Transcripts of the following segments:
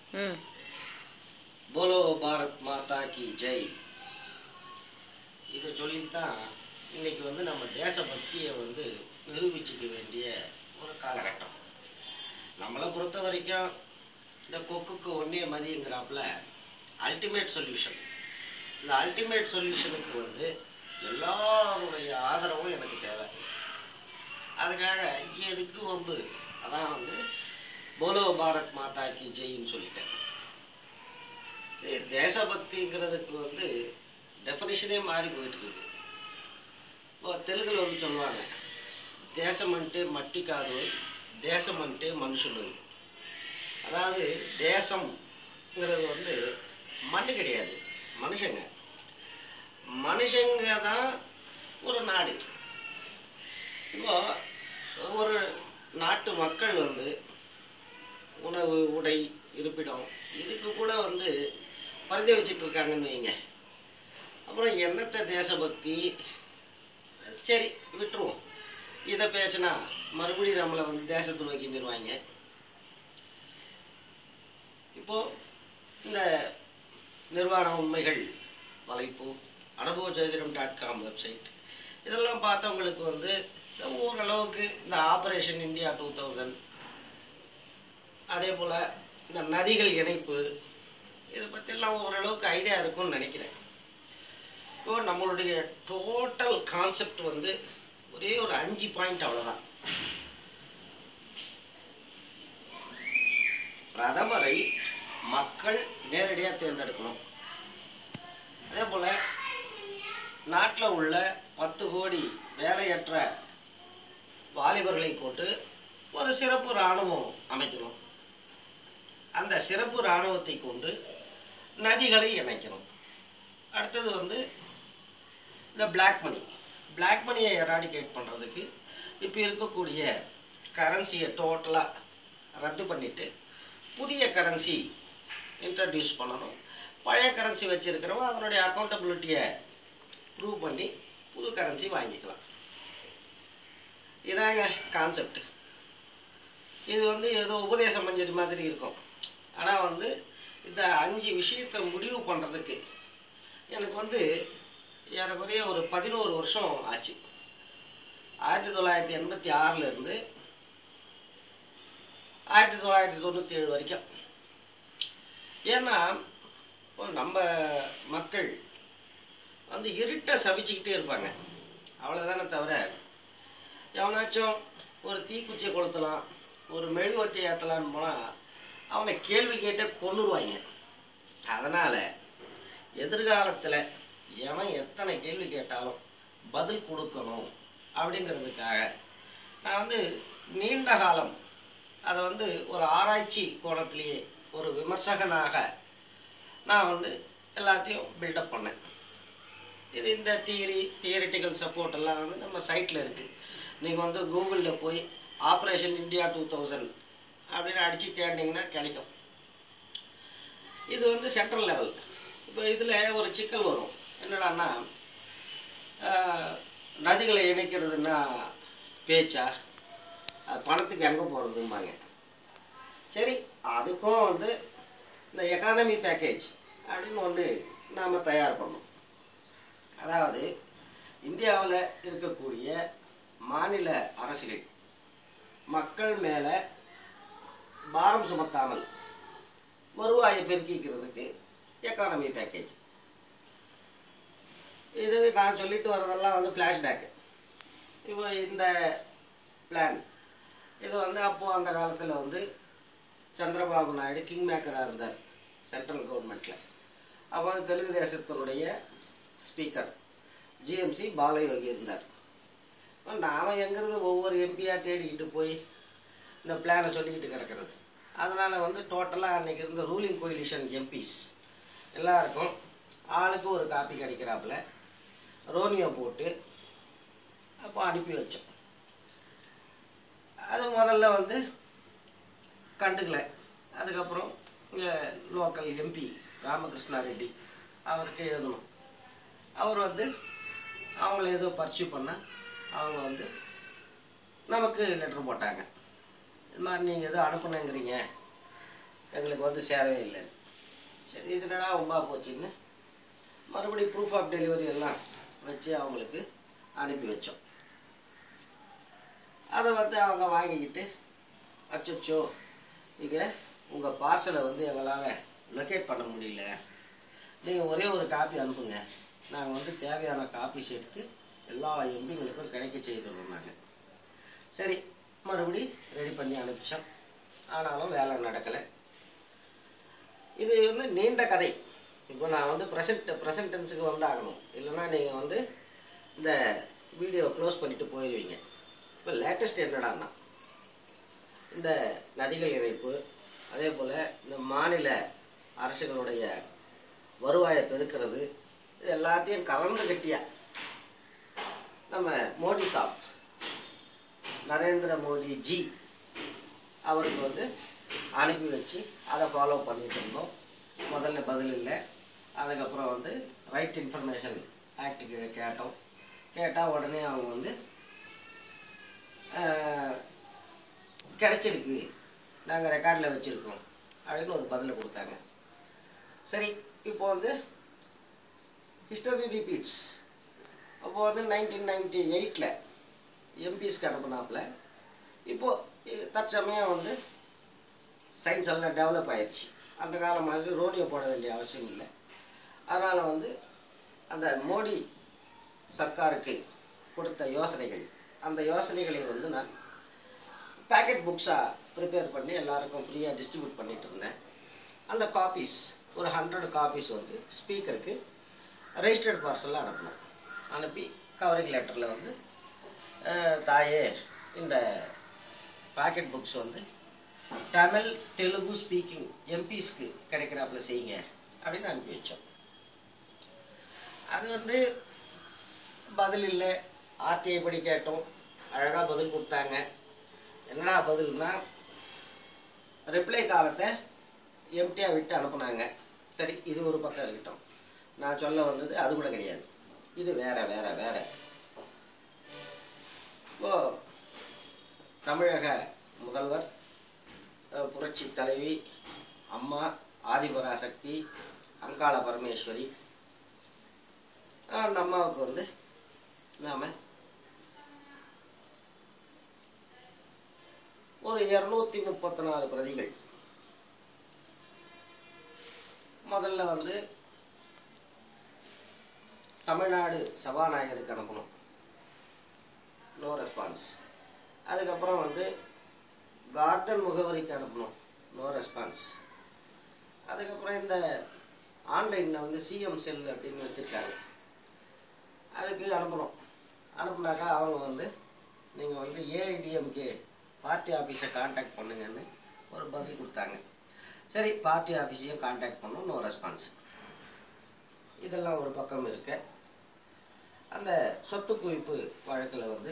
ம் போலோ பாரத் மாதா கி ஜெய் இதை சொல்லித்தான் இன்னைக்கு வந்து நம்ம தேசபக்தியை வந்து நிரூபிச்சுக்க வேண்டிய ஒரு காலகட்டம் நம்மளை பொறுத்த வரைக்கும் இந்த கொக்குக்கு ஒன்றே மதிங்கிறாப்புல அல்டிமேட் சொல்யூஷன் இந்த அல்டிமேட் சொல்யூஷனுக்கு வந்து எல்லாருடைய ஆதரவும் எனக்கு தேவை அதுக்காக எதுக்கு ஒன்று அதான் வந்து போலோ பாரத் மாதா கி ஜெயின்னு சொல்லிட்டேன் இது தேசபக்திங்கிறதுக்கு வந்து டெஃபனிஷனே மாறி போயிட்டு இருக்கு இப்போ தெலுங்குல வந்து சொல்லுவாங்க தேசம் అంటే மட்டி காது தேசம் అంటే மனுஷனு அதாவது தேசம்ங்கிறது வந்து மண்ணு கிடையாது மனுஷங்க மனுஷங்க தான் ஒரு நாடு இப்போ ஒரு நாட்டு மக்கள் வந்து உணவு உடை இருப்பிடம் இதுக்கு கூட வந்து பரிதை வச்சுட்டு இருக்காங்கன்னு வைங்க அப்புறம் என்னத்த தேசபக்தி சரி விட்டுருவோம் இதை பேசினா மறுபடியும் நம்மளை வந்து தேச துரோகின்னுருவாங்க இப்போ இந்த நிர்வாண உண்மைகள் வலைப்பு அனுபவ ஜோதிடம் டாட் காம் வெப்சைட் இதெல்லாம் பார்த்தவங்களுக்கு வந்து இந்த ஓரளவுக்கு இந்த ஆபரேஷன் இந்தியா டூ தௌசண்ட் அதே போல் இந்த நதிகள் இணைப்பு இதை பற்றியெல்லாம் ஓரளவுக்கு ஐடியா இருக்கும்னு நினைக்கிறேன் இப்போ நம்மளுடைய டோட்டல் கான்செப்ட் வந்து ஒரே ஒரு அஞ்சு பாயிண்ட் அவ்வளோதான் பிரதமரை மக்கள் நேரடியாக தேர்ந்தெடுக்கணும் அதே போல் நாட்டில் உள்ள பத்து கோடி வேலையற்ற வாலிபர்களை கொண்டு ஒரு சிறப்பு இராணுவம் அமைக்கணும் அந்த சிறப்பு இராணுவத்தை கொண்டு நதிகளை இணைக்கணும் அடுத்தது வந்து இந்த பிளாக் மணி பிளாக் மணியை எராடிகேட் பண்ணுறதுக்கு இப்போ இருக்கக்கூடிய கரன்சியை டோட்டலாக ரத்து பண்ணிட்டு புதிய கரன்சி இன்ட்ரடியூஸ் பண்ணணும் பழைய கரன்சி வச்சிருக்கிறவங்க அதனுடைய அக்கௌண்டபிலிட்டியை ப்ரூவ் பண்ணி புது கரன்சி வாங்கிக்கலாம் இதாங்க கான்செப்ட் இது வந்து ஏதோ உபதேச மஞ்சள் மாதிரி இருக்கும் ஆனால் வந்து இந்த அஞ்சு விஷயத்தை முடிவு பண்ணுறதுக்கு எனக்கு வந்து ஏறக்குறைய ஒரு பதினோரு வருஷம் ஆச்சு ஆயிரத்தி தொள்ளாயிரத்தி எண்பத்தி ஆறிலிருந்து ஆயிரத்தி தொள்ளாயிரத்தி தொண்ணூற்றி ஏழு வரைக்கும் ஏன்னா இப்போ நம்ம மக்கள் வந்து இருட்டை சபிச்சுக்கிட்டே இருப்பாங்க அவ்வளோதானே தவிர எவனாச்சும் ஒரு தீக்குச்சியை கொளுத்தலாம் ஒரு மெழுகுவத்தை ஏற்றலான்னு போனால் அவனை கேள்வி கேட்டே கொன்னுருவாங்க அதனால் எதிர்காலத்தில் எவன் எத்தனை கேள்வி கேட்டாலும் பதில் கொடுக்கணும் அப்படிங்கிறதுக்காக நான் வந்து நீண்ட காலம் அதை வந்து ஒரு ஆராய்ச்சி கோணத்திலேயே ஒரு விமர்சகனாக நான் வந்து எல்லாத்தையும் பில்டப் பண்ணேன் இது இந்த தியரி தியரிட்டிக்கல் சப்போர்ட் எல்லாம் வந்து நம்ம சைட்டில் இருக்குது நீங்கள் வந்து கூகுளில் போய் ஆப்ரேஷன் இந்தியா டூ தௌசண்ட் அப்படின்னு அடித்து தேடினீங்கன்னா கிடைக்கும் இது வந்து சென்ட்ரல் லெவல் இப்போ இதில் ஒரு சிக்கல் வரும் என்னடான்னா ஆஹ், நதிகளை இணைக்கிறதுன்னா பேச்சா அது பணத்துக்கு எங்கே போகிறதும்பாங்க சரி அதுக்கும் வந்து இந்த எக்கானமி பேக்கேஜ் அப்படின்னு ஒன்று நாம் தயார் பண்ணோம் அதாவது இந்தியாவில் இருக்கக்கூடிய மாநில அரசுகள் மக்கள் மேலே பாரம் சுமத்தாமல் வருவாயை பெருக்கிக்கிறதுக்கு எக்கானமி பேக்கேஜ் இது நான் சொல்லிட்டு வரதெல்லாம் வந்து ஃப்ளாஷ்பேக்கு இப்போ இந்த பிளான் இது வந்து அப்போது அந்த காலத்தில் வந்து சந்திரபாபு நாயுடு கிங் மேக்கராக இருந்தார் சென்ட்ரல் கவர்மெண்ட்டில் அப்போ வந்து தெலுங்கு தேசத்தினுடைய ஸ்பீக்கர் ஜிஎம்சி பாலயோகி இருந்தார் நாம் எங்கிறது ஒவ்வொரு எம்பியாக தேடிக்கிட்டு போய் இந்த பிளானை சொல்லிக்கிட்டு கிடக்கிறது அதனால் வந்து டோட்டலாக அன்றைக்கி இருந்த ரூலிங் கோயிலிஷன் எம்பிஸ் எல்லாருக்கும் ஆளுக்கு ஒரு காப்பி கிடைக்கிறாப்புல ரோனியோ போட்டு அப்போ அனுப்பி வச்சோம் அது முதல்ல வந்து கண்டுக்கல அதுக்கப்புறம் இங்கே லோக்கல் எம்பி ராமகிருஷ்ணா ரெட்டி அவருக்கு எழுதணும் அவர் வந்து அவங்கள ஏதோ பர்சியூ பண்ண அவங்க வந்து நமக்கு லெட்டர் போட்டாங்க இது மாதிரி நீங்கள் ஏதோ அனுப்புனேங்கிறீங்க எங்களுக்கு வந்து சேரவே இல்லை சரி இது என்னடா ரொம்ப போச்சுன்னு மறுபடியும் ப்ரூஃப் ஆஃப் டெலிவரி எல்லாம் வச்சு அவங்களுக்கு அனுப்பி வச்சோம் அதை வந்து அவங்க வாங்கிக்கிட்டு அச்சோ இங்கே உங்கள் பார்சலை வந்து எங்களால் லொக்கேட் பண்ண முடியல நீங்கள் ஒரே ஒரு காப்பி அனுப்புங்க நாங்கள் வந்து தேவையான காப்பீஸ் எடுத்து எல்லா எம்பிங்களுக்கும் கிடைக்க செய்திடணும் நாங்கள் சரி மறுபடி ரெடி பண்ணி அனுப்பிச்சோம் ஆனாலும் வேலை நடக்கலை இது வந்து நீண்ட கதை இப்போ நான் வந்து ப்ரெசன்ட் ப்ரெசன்ட் டென்ஸுக்கு வந்து ஆகணும் இல்லைன்னா நீங்கள் வந்து இந்த வீடியோ க்ளோஸ் பண்ணிட்டு போயிடுவீங்க இப்போ லேட்டஸ்ட் என்னடான்னா இந்த நதிகள் இணைப்பு அதே போல் இந்த மாநில அரசுகளுடைய வருவாயை பெருக்கிறது இது எல்லாத்தையும் கலந்து கட்டியா நம்ம மோடி சாப் நரேந்திர மோடி ஜி அவருக்கு வந்து அனுப்பி வச்சு அதை ஃபாலோ பண்ணிட்டு இருந்தோம் முதல்ல பதில் இல்லை அதுக்கப்புறம் வந்து ரைட் இன்ஃபர்மேஷன் ஆக்ட் கீழே கேட்டோம் கேட்டால் உடனே அவங்க வந்து ஆஹ், கிடைச்சிருக்கு நாங்கள் ரெக்கார்டில் வச்சுருக்கோம் அப்படின்னு ஒரு பதிலை கொடுத்தாங்க சரி இப்போ வந்து ஹிஸ்டரி ரிப்பீட்ஸ் அப்போ வந்து நைன்டீன் நைன்டி எயிட்டில் எம்பிஸ்க்கு அனுப்புனாப்புல இப்போ இ- தற்சமயம் வந்து சயின்ஸ் எல்லாம் டெவலப் ஆயிடுச்சு அந்த காலம் மாதிரி ரோடியோ போட வேண்டிய அவசியம் இல்லை அதனால் வந்து அந்த மோடி சர்க்காருக்கு கொடுத்த யோசனைகள் அந்த யோசனைகளை வந்து நான் பேக்கெட் புக்ஸாக ப்ரிப்பேர் பண்ணி எல்லாருக்கும் ஃப்ரீயாக டிஸ்ட்ரிபியூட் பண்ணிட்டு இருந்தேன் அந்த காப்பீஸ் ஒரு ஹண்ட்ரட் காப்பீஸ் வந்து ஸ்பீக்கருக்கு ரெஜிஸ்டர்ட் பார்சலில் அனுப்பணும் அனுப்பி கவரிங் லெட்டரில் வந்து அஹ், தாயே இந்த பாக்கெட் புக்ஸ் வந்து தமிழ் தெலுங்கு ஸ்பீக்கிங் எம்பிஸ்க்கு கிடைக்கிறாப்புல செய்யுங்க அப்படின்னு அனுப்பி வச்சோம் அது வந்து பதில் இல்லை ஆர்டிஐ படி கேட்டோம் அழகாக பதில் கொடுத்தாங்க என்னடா பதில்னா ரிப்ளை காலத்தை எம்டியாக விட்டு அனுப்புனாங்க சரி இது ஒரு பக்கம் இருக்கட்டும் நான் சொல்ல வந்தது அது கூட கிடையாது இது வேற வேற வேற இப்போ தமிழக முதல்வர் அஹ், புரட்சி தலைவி அம்மா ஆதிபராசக்தி அங்காள பரமேஸ்வரி அஹ், அந்த அம்மாவுக்கு வந்து நாம ஒரு இருநூத்தி முப்பத்தி நாலு பிரதிகள் முதல்ல வந்து தமிழ்நாடு சபாநாயகருக்கு அனுப்பணும் நோ ரெஸ்பான்ஸ் அதுக்கப்புறம் வந்து கார்டன் முகவரிக்கு அனுப்பணும் நோ ரெஸ்பான்ஸ் அதுக்கப்புறம் இந்த ஆன்லைனில் வந்து சிஎம் செல் அப்படின்னு வச்சுருக்காங்க அதுக்கு அனுப்பணும் அனுப்புனாக்கா அவங்க வந்து நீங்கள் வந்து ஏஐடிஎம்கே பார்ட்டி ஆஃபீஸை காண்டாக்ட் பண்ணுங்கன்னு ஒரு பதில் கொடுத்தாங்க சரி பார்ட்டி ஆஃபீஸையும் காண்டாக்ட் பண்ணோம் நோ ரெஸ்பான்ஸ் இதெல்லாம் ஒரு பக்கம் இருக்க அந்த சொத்து குவிப்பு வழக்கில் வந்து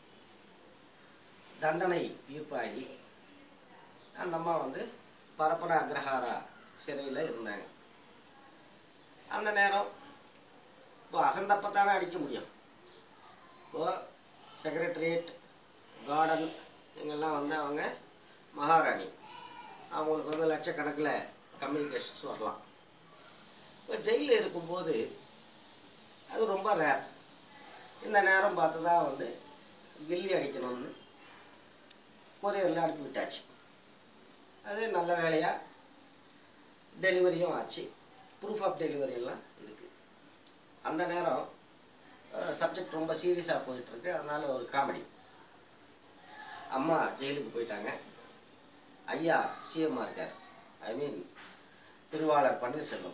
தண்டனை தீர்ப்பாகி அந்த அம்மா வந்து பரப்பன அக்ரஹாரா சிறையில் இருந்தாங்க அந்த நேரம் இப்போ அசந்தப்பத்தானே அடிக்க முடியும் இப்போ செக்ரட்டரியேட் கார்டன் இங்கெல்லாம் வந்து அவங்க மகாராணி அவங்களுக்கு வந்து லட்சக்கணக்கில் கம்யூனிகேஷன்ஸ் வரலாம் இப்போ ஜெயிலில் இருக்கும்போது அது ரொம்ப ரேர் இந்த நேரம் பார்த்து தான் வந்து கில்லி அடிக்கணும்னு கொரியரில் அனுப்பி விட்டாச்சு அது நல்ல வேலையாக டெலிவரியும் ஆச்சு ப்ரூஃப் ஆஃப் டெலிவரி எல்லாம் இருக்கு அந்த நேரம் சப்ஜெக்ட் ரொம்ப சீரியஸாக போயிட்டு இருக்கு அதனால ஒரு காமெடி அம்மா ஜெயிலுக்கு போயிட்டாங்க ஐயா சிஎம்மா இருக்கார் ஐ மீன் திருவாளர் பன்னீர்செல்வம்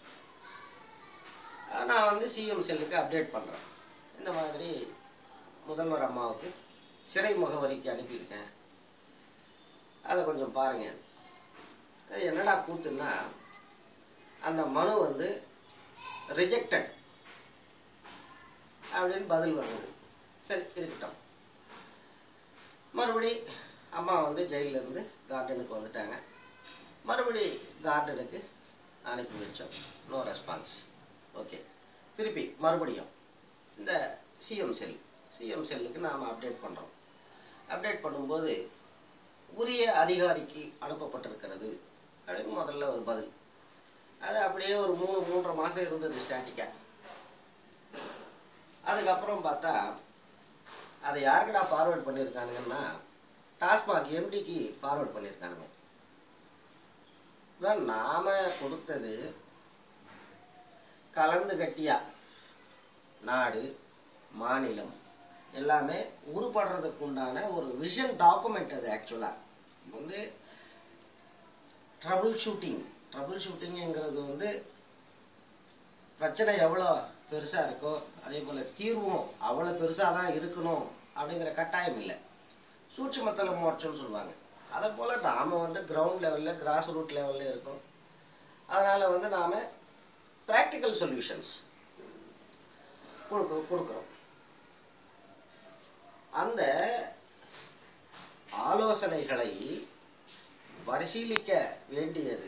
அஹ் நான் வந்து சிஎம் செல்லுக்கு அப்டேட் பண்ணுறேன் இந்த மாதிரி முதல்வர் அம்மாவுக்கு சிறை முகவரிக்கு அனுப்பியிருக்கேன் அதை கொஞ்சம் பாருங்க அது என்னடா கூத்துன்னா அந்த மனு வந்து ரிஜெக்டட் அப்படின்னு பதில் வந்தது சரி இருக்கட்டும் மறுபடி அம்மா வந்து ஜெயில்ல இருந்து கார்டனுக்கு வந்துட்டாங்க மறுபடி கார்டனுக்கு அனுப்பி வச்சோம் நோ ரெஸ்பான்ஸ் ஓகே திருப்பி மறுபடியும் இந்த சிஎம் செல் சிஎம் செல்லுக்கு நாம் அப்டேட் பண்ணுறோம் அப்டேட் பண்ணும்போது உரிய அதிகாரிக்கு அனுப்பப்பட்டிருக்கிறது அப்படின்னு முதல்ல ஒரு பதில் அது அப்படியே ஒரு மூணு மூன்றரை மாதம் இருந்தது ஸ்டாட்டிக்காக அதுக்கப்புறம் பார்த்தா அதை யாருக்குடா ஃபார்வர்ட் பண்ணியிருக்கானுங்கன்னா டாஸ்மாக் எம்டிக்கு ஃபார்வர்ட் பண்ணியிருக்கானுங்க அதான் நாம கொடுத்தது கலந்து கட்டியா நாடு மாநிலம் எல்லாமே உருப்படுறதுக்கு உண்டான ஒரு விஷன் டாக்குமெண்ட் அது ஆக்சுவலாக வந்து ட்ரபுள் ஷூட்டிங் ட்ரபுள் ஷூட்டிங்கிறது வந்து பிரச்சனை எவ்வளோ பெருசாக இருக்கோ அதே போல் தீர்வும் அவ்வளோ பெருசாக தான் இருக்கணும் அப்படிங்கிற கட்டாயம் இல்லை சூட்சுமத்தில் மோட்சம்னு சொல்லுவாங்க அதை போல் நாம் வந்து கிரவுண்ட் லெவலில் கிராஸ் ரூட் லெவலில் இருக்கோம் அதனால் வந்து நாம் ப்ராக்டிக்கல் சொல்யூஷன்ஸ் கொடுக்க கொடுக்குறோம் அந்த ஆலோசனைகளை பரிசீலிக்க வேண்டியது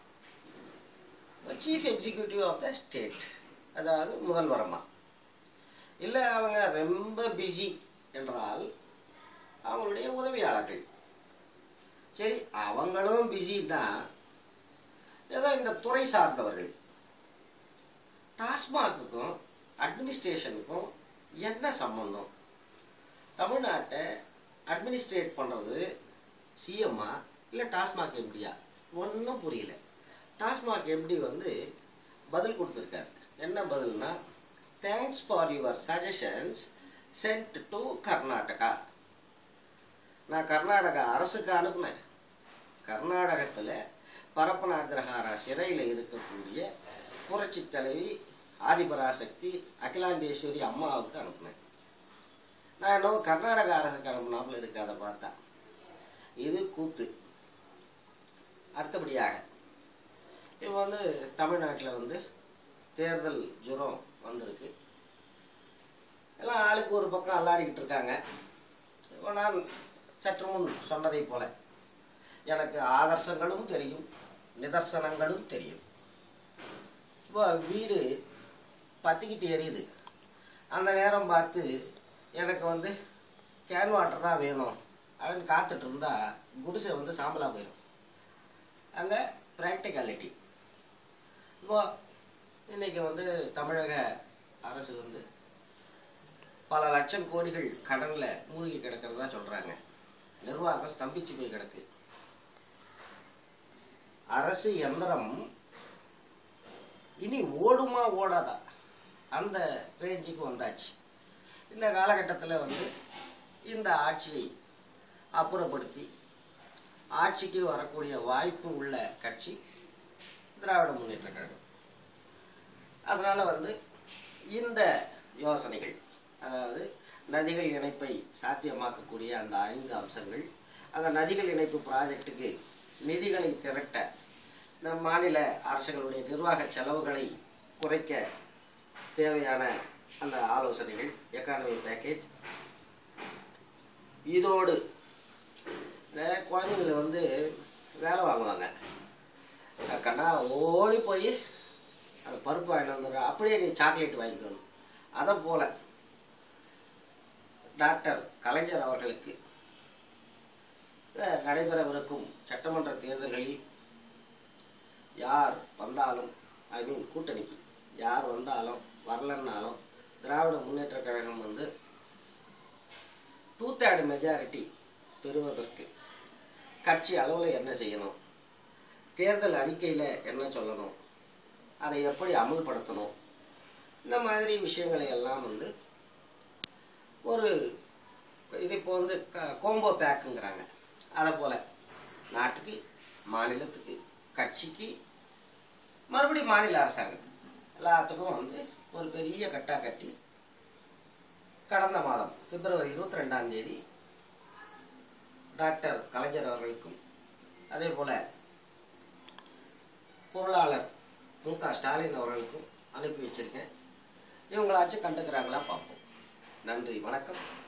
chief executive of the state அதாவது முதல்வரமா இல்லை அவங்க ரொம்ப பிஸி என்றால் அவங்களுடைய உதவியாளர்கள் சரி அவங்களும் பிஸி தான் ஏதோ இந்த துறை சார்ந்தவர்கள் டாஸ்மாக்குக்கும் அட்மினிஸ்ட்ரேஷனுக்கும் என்ன சம்பந்தம் தமிழ்நாட்டை அட்மினிஸ்ட்ரேட் பண்ணுறது சிஎம்மா இல்லை டாஸ்மாக் எம்டியா ஒன்றும் புரியல டாஸ்மாக் எம்டி வந்து பதில் கொடுத்துருக்காரு என்ன பதில்னா thanks for your suggestions sent to Karnataka நான் கர்நாடகா அரசுக்கு அனுப்புனேன் கர்நாடகத்தில் பரப்பனாகிரஹாரா சிறையில் இருக்கக்கூடிய புரட்சி தலைவி ஆதிபராசக்தி அகிலாண்டேஸ்வரி அம்மாவுக்கு அனுப்புனேன் நான் என்னவோ கர்நாடக அரசுக்கு அனுப்புனாப்புல இருக்கு அதை பார்த்தா இது கூத்து அடுத்தபடியாக இப்போ வந்து தமிழ்நாட்டில் வந்து தேர்தல் ஜுரம் வந்திருக்கு எல்லாம் ஆளுக்கு ஒரு பக்கம் அல்லாடிக்கிட்டு இருக்காங்க இப்போ நான் சற்று முன் சொன்னதை போல எனக்கு ஆதர்சங்களும் தெரியும் நிதர்சனங்களும் தெரியும் இப்போ வீடு பத்திக்கிட்டு எரியுது அந்த நேரம் பார்த்து எனக்கு வந்து கேன் வாட்டர் தான் வேணும் அப்படின்னு காத்துட்டு இருந்தா குடிசை வந்து சாம்பலா போயிடும் அங்கே ப்ராக்டிகாலிட்டி இப்போ இன்னைக்கு வந்து தமிழக அரசு வந்து பல லட்சம் கோடிகள் கடன்ல மூழ்கி கிடக்கிறதா சொல்றாங்க நிர்வாகம் ஸ்தம்பிச்சு போய் கிடக்கு அரசு எந்திரம் இனி ஓடுமா ஓடாதா அந்த ரேஞ்சுக்கு வந்தாச்சு இந்த காலகட்டத்தில் வந்து இந்த ஆட்சியை அப்புறப்படுத்தி ஆட்சிக்கு வரக்கூடிய வாய்ப்பு உள்ள கட்சி திராவிட முன்னேற்ற கழகம் அதனால வந்து இந்த யோசனைகள் அதாவது நதிகள் இணைப்பை சாத்தியமாக்கக்கூடிய அந்த ஐந்து அம்சங்கள் அந்த நதிகள் இணைப்பு ப்ராஜெக்ட்டுக்கு நிதிகளை திரட்ட இந்த மாநில அரசுகளுடைய நிர்வாக செலவுகளை குறைக்க தேவையான அந்த ஆலோசனைகள் எக்கானமி பேக்கேஜ் இதோடு இந்த குழந்தைங்களை வந்து வேலை வாங்குவாங்க கண்டா ஓடி போய் அந்த பருப்பு வாங்கிட்டு வந்துடுற அப்படியே நீ சாக்லேட் வாங்கிக்கணும் அதை போல டாக்டர் கலைஞர் அவர்களுக்கு அஹ், நடைபெறவிருக்கும் சட்டமன்ற தேர்தல்களில் யார் வந்தாலும் ஐ மீன் கூட்டணிக்கு யார் வந்தாலும் வரலன்னாலும் திராவிட முன்னேற்ற கழகம் வந்து டூ தேர்ட் மெஜாரிட்டி பெறுவதற்கு கட்சி அளவில் என்ன செய்யணும் தேர்தல் அறிக்கையில் என்ன சொல்லணும் அதை எப்படி அமல்படுத்தணும் இந்த மாதிரி விஷயங்களை எல்லாம் வந்து ஒரு இது இப்போ வந்து க- கோம்போ பேக்குங்கிறாங்க அதை போல் நாட்டுக்கு மாநிலத்துக்கு கட்சிக்கு மறுபடியும் மாநில அரசாங்கத்துக்கு எல்லாத்துக்கும் வந்து ஒரு பெரிய கட்டா கட்டி கடந்த மாதம் பிப்ரவரி இருபத்தி ரெண்டாம் தேதி டாக்டர் கலைஞர் அவர்களுக்கும் அதே போல பொருளாளர் மு க ஸ்டாலின் அவர்களுக்கும் அனுப்பி வச்சிருக்கேன் இவங்களாச்சும் கண்டுக்கிறாங்களா பார்ப்போம் நன்றி வணக்கம்